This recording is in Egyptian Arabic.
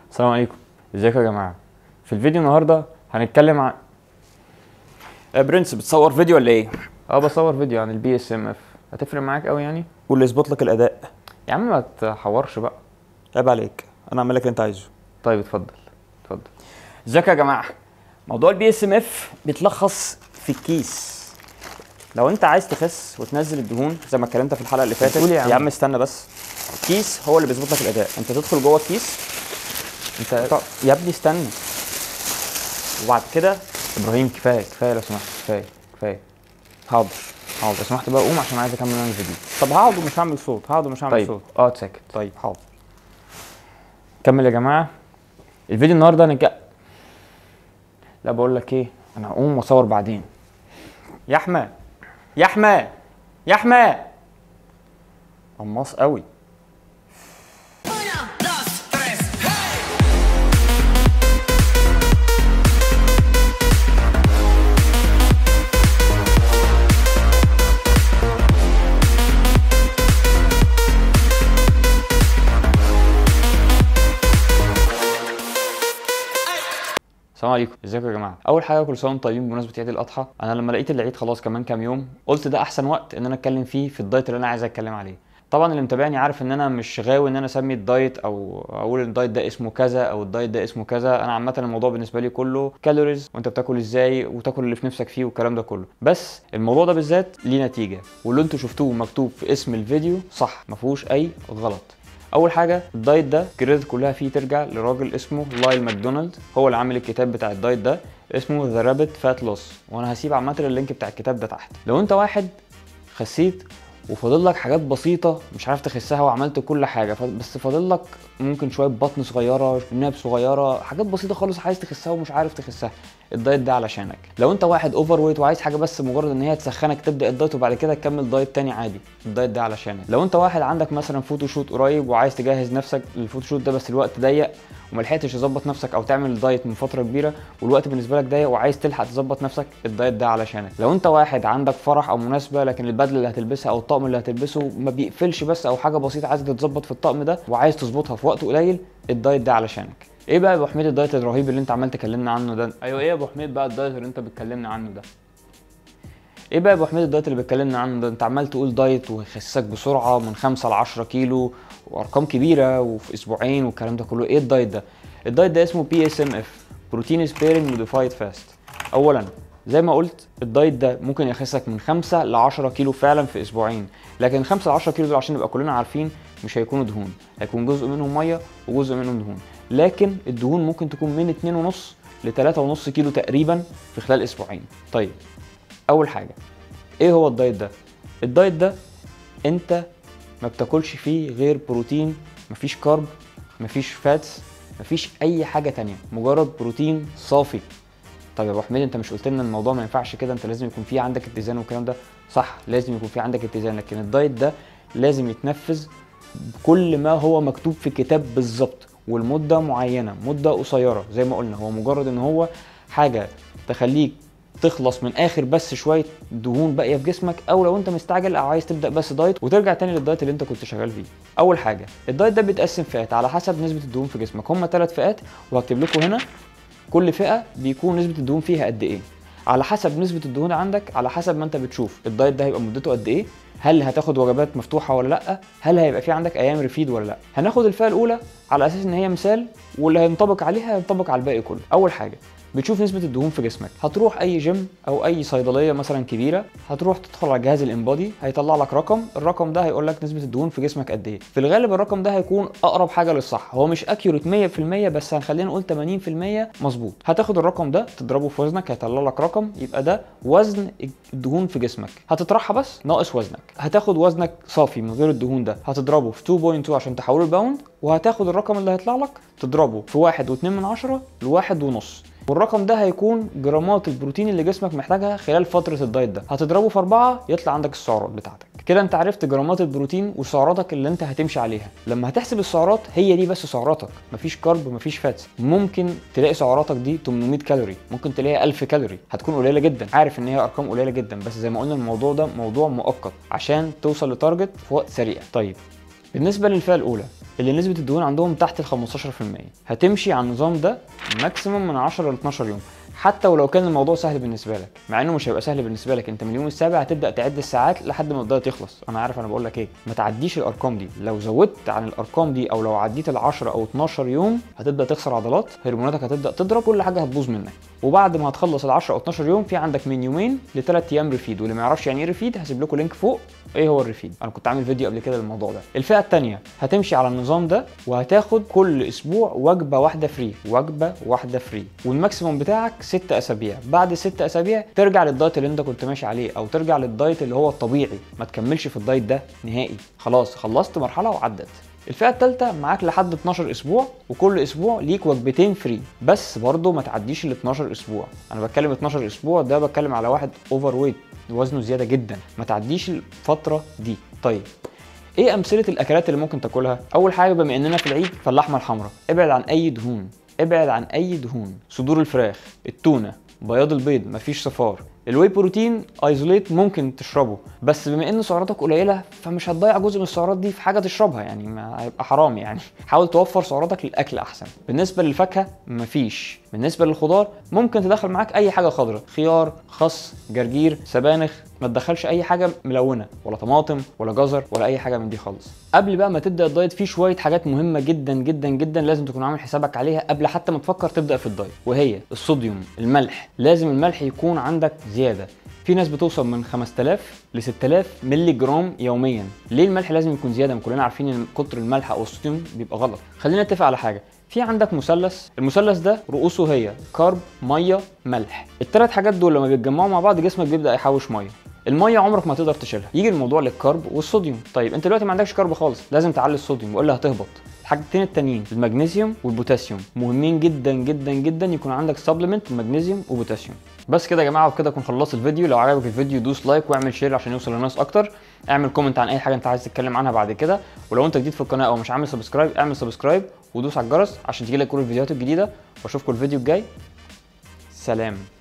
السلام عليكم ازيكم يا جماعه في الفيديو النهارده هنتكلم عن يا برنس بتصور فيديو ولا ايه؟ اه بصور فيديو عن البي اس ام اف هتفرق معاك قوي يعني واللي يظبط لك الاداء يا عم ما تحورش بقى عيب عليك انا اعمل لك اللي انت عايزه طيب اتفضل اتفضل ازيكم يا جماعه موضوع البي اس ام اف بيتلخص في الكيس لو انت عايز تخس وتنزل الدهون زي ما اتكلمت في الحلقه اللي فاتت بتقول إيه يا عم؟ يا عم استنى بس الكيس هو اللي بيظبط لك الاداء انت تدخل جوه الكيس انت طب يا ابني استنى وبعد كده ابراهيم كفايه كفايه لو سمحت كفايه كفايه حاضر حاضر لو سمحت بقى قوم عشان عايز اكمل انا الفيديو طب هقعد ومش هعمل صوت هقعد ومش هعمل طيب صوت اه ساكت طيب حاضر كمل يا جماعه الفيديو النهارده هنك لا بقول لك ايه انا هقوم واصور بعدين يا احمد يا احمد يا احمد قماص قوي Uno, dos, tres, السلام عليكم ازيكم يا جماعه اول حاجه كل سنه وانتم طيبين بمناسبه عيد الاضحى انا لما لقيت العيد خلاص كمان كام يوم قلت ده احسن وقت ان انا اتكلم فيه في الدايت اللي انا عايز اتكلم عليه طبعا اللي متابعني عارف ان انا مش غاوي ان انا اسمي الدايت او اقول الدايت ده اسمه كذا او الدايت ده اسمه كذا انا عامه الموضوع بالنسبه لي كله كالوريز وانت بتاكل ازاي وتاكل اللي في نفسك فيه والكلام ده كله بس الموضوع ده بالذات ليه نتيجه واللي انتوا شفتوه مكتوب في اسم الفيديو صح ما فيهوش اي غلط اول حاجه الدايت ده الكريدت كلها فيه ترجع لراجل اسمه لايل ماكدونالد هو اللي عامل الكتاب بتاع الدايت ده اسمه ذا رابت فات لوس وانا هسيب عامه اللينك بتاع الكتاب ده تحت لو انت واحد خسيت وفاضل لك حاجات بسيطة مش عارف تخسها وعملت كل حاجة ف- بس فاضل لك ممكن شوية بطن صغيرة جناب صغيرة حاجات بسيطة خالص عايز تخسها ومش عارف تخسها الدايت ده علشانك لو انت واحد اوفر ويت وعايز حاجة بس مجرد ان هي تسخنك تبدأ الدايت وبعد كده تكمل دايت تاني عادي الدايت ده علشانك لو انت واحد عندك مثلا فوتوشوت قريب وعايز تجهز نفسك للفوتوشوت ده بس الوقت ضيق وما لحقتش تظبط نفسك او تعمل دايت من فتره كبيره والوقت بالنسبه لك ضيق وعايز تلحق تظبط نفسك الدايت ده علشانك لو انت واحد عندك فرح او مناسبه لكن البدله اللي هتلبسها او الطقم اللي هتلبسه ما بيقفلش بس او حاجه بسيطه عايز تتظبط في الطقم ده وعايز تظبطها في وقت قليل الدايت ده علشانك ايه بقى يا ابو حميد الدايت الرهيب اللي انت عمال تكلمنا عنه ده ايوه ايه يا ابو حميد بقى الدايت اللي انت بتكلمنا عنه ده ايه بقى يا ابو حميد الدايت اللي بتكلمنا عنه ده انت عمال تقول دايت ويخسسك بسرعه من 5 ل 10 كيلو وارقام كبيره وفي اسبوعين والكلام ده كله ايه الدايت ده الدايت ده اسمه بي اس ام اف بروتين سبيرنج موديفايد فاست اولا زي ما قلت الدايت ده ممكن يخسك من 5 ل 10 كيلو فعلا في اسبوعين لكن 5 ل 10 كيلو دول عشان نبقى كلنا عارفين مش هيكونوا دهون هيكون جزء منهم ميه وجزء منهم دهون لكن الدهون ممكن تكون من 2.5 ل 3.5 كيلو تقريبا في خلال اسبوعين طيب اول حاجه ايه هو الدايت ده الدايت ده انت ما بتاكلش فيه غير بروتين مفيش كارب مفيش فاتس مفيش اي حاجه تانية مجرد بروتين صافي طب يا ابو حميد انت مش قلت لنا الموضوع ما ينفعش كده انت لازم يكون في عندك اتزان والكلام ده صح لازم يكون في عندك اتزان لكن الدايت ده لازم يتنفذ بكل ما هو مكتوب في الكتاب بالظبط والمده معينه مده قصيره زي ما قلنا هو مجرد ان هو حاجه تخليك تخلص من اخر بس شويه دهون باقيه في جسمك او لو انت مستعجل او عايز تبدا بس دايت وترجع تاني للدايت اللي انت كنت شغال فيه اول حاجه الدايت ده بيتقسم فئات على حسب نسبه الدهون في جسمك هم ثلاث فئات وهكتب لكم هنا كل فئه بيكون نسبه الدهون فيها قد ايه على حسب نسبه الدهون عندك على حسب ما انت بتشوف الدايت ده هيبقى مدته قد ايه هل هتاخد وجبات مفتوحه ولا لا هل هيبقى في عندك ايام ريفيد ولا لا هناخد الفئه الاولى على اساس ان هي مثال واللي هينطبق عليها هينطبق على الباقي كله اول حاجه بتشوف نسبة الدهون في جسمك هتروح اي جيم او اي صيدلية مثلا كبيرة هتروح تدخل على جهاز الانبادي هيطلع لك رقم الرقم ده هيقول لك نسبة الدهون في جسمك قد ايه في الغالب الرقم ده هيكون اقرب حاجة للصح هو مش اكيوريت 100% بس هنخلينا نقول 80% مظبوط هتاخد الرقم ده تضربه في وزنك هيطلع لك رقم يبقى ده وزن الدهون في جسمك هتطرحها بس ناقص وزنك هتاخد وزنك صافي من غير الدهون ده هتضربه في 2.2 عشان تحوله لباوند وهتاخد الرقم اللي هيطلع لك تضربه في واحد واتنين من عشرة لواحد ونص والرقم ده هيكون جرامات البروتين اللي جسمك محتاجها خلال فترة الدايت ده هتضربه في أربعة يطلع عندك السعرات بتاعتك كده انت عرفت جرامات البروتين وسعراتك اللي انت هتمشي عليها لما هتحسب السعرات هي دي بس سعراتك مفيش كارب مفيش فاتس ممكن تلاقي سعراتك دي 800 كالوري ممكن تلاقيها 1000 كالوري هتكون قليله جدا عارف ان هي ارقام قليله جدا بس زي ما قلنا الموضوع ده موضوع مؤقت عشان توصل لتارجت في وقت سريع طيب بالنسبه للفئه الاولى اللي نسبه الدهون عندهم تحت ال 15% هتمشي على النظام ده ماكسيموم من 10 ل 12 يوم حتى ولو كان الموضوع سهل بالنسبه لك مع انه مش هيبقى سهل بالنسبه لك انت من اليوم السابع هتبدا تعد الساعات لحد ما الدايت يخلص انا عارف انا بقول لك ايه ما تعديش الارقام دي لو زودت عن الارقام دي او لو عديت ال 10 او 12 يوم هتبدا تخسر عضلات هرموناتك هتبدا تضرب كل حاجه هتبوظ منك وبعد ما هتخلص ال 10 او 12 يوم في عندك من يومين لثلاث ايام ريفيد واللي ما يعرفش يعني ايه ريفيد هسيب لكم لينك فوق ايه هو الريفيد انا كنت عامل فيديو قبل كده للموضوع ده الفئه الثانيه هتمشي على النظام ده وهتاخد كل اسبوع وجبه واحده فري وجبه واحده فري والماكسيموم بتاعك 6 اسابيع بعد ست اسابيع ترجع للدايت اللي انت كنت ماشي عليه او ترجع للدايت اللي هو الطبيعي ما تكملش في الدايت ده نهائي خلاص خلصت مرحله وعدت الفئه الثالثه معاك لحد 12 اسبوع وكل اسبوع ليك وجبتين فري بس برضه ما تعديش ال 12 اسبوع انا بتكلم 12 اسبوع ده بتكلم على واحد اوفر ويت وزنه زياده جدا ما تعديش الفتره دي طيب ايه امثله الاكلات اللي ممكن تاكلها اول حاجه بما اننا في العيد فاللحمه الحمراء ابعد عن اي دهون ابعد عن اي دهون صدور الفراخ التونه بياض البيض مفيش صفار الواي بروتين ايزوليت ممكن تشربه بس بما ان سعراتك قليله فمش هتضيع جزء من السعرات دي في حاجه تشربها يعني ما هيبقى حرام يعني حاول توفر سعراتك للاكل احسن بالنسبه للفاكهه مفيش بالنسبه للخضار ممكن تدخل معاك اي حاجه خضراء خيار خس جرجير سبانخ ما تدخلش اي حاجه ملونه ولا طماطم ولا جزر ولا اي حاجه من دي خالص قبل بقى ما تبدا الدايت في شويه حاجات مهمه جدا جدا جدا لازم تكون عامل حسابك عليها قبل حتى ما تفكر تبدا في الدايت وهي الصوديوم الملح لازم الملح يكون عندك زياده في ناس بتوصل من 5000 ل 6000 مللي جرام يوميا ليه الملح لازم يكون زياده ما كلنا عارفين ان كتر الملح او الصوديوم بيبقى غلط خلينا نتفق على حاجه في عندك مثلث المثلث ده رؤوسه هي كارب ميه ملح الثلاث حاجات دول لما بيتجمعوا مع بعض جسمك بيبدا يحوش ميه الميه عمرك ما تقدر تشيلها يجي الموضوع للكارب والصوديوم طيب انت دلوقتي ما عندكش كارب خالص لازم تعلي الصوديوم والا هتهبط الحاجتين التانيين المغنيسيوم والبوتاسيوم مهمين جدا جدا جدا يكون عندك سبلمنت مغنيسيوم وبوتاسيوم بس كده يا جماعه وبكده اكون خلصت الفيديو لو عجبك الفيديو دوس لايك واعمل شير عشان يوصل للناس اكتر اعمل كومنت عن اي حاجه انت عايز تتكلم عنها بعد كده ولو انت جديد في القناه او مش عامل سبسكرايب اعمل سبسكرايب ودوس على الجرس عشان تجيلك كل الفيديوهات الجديده واشوفكم الفيديو الجاي سلام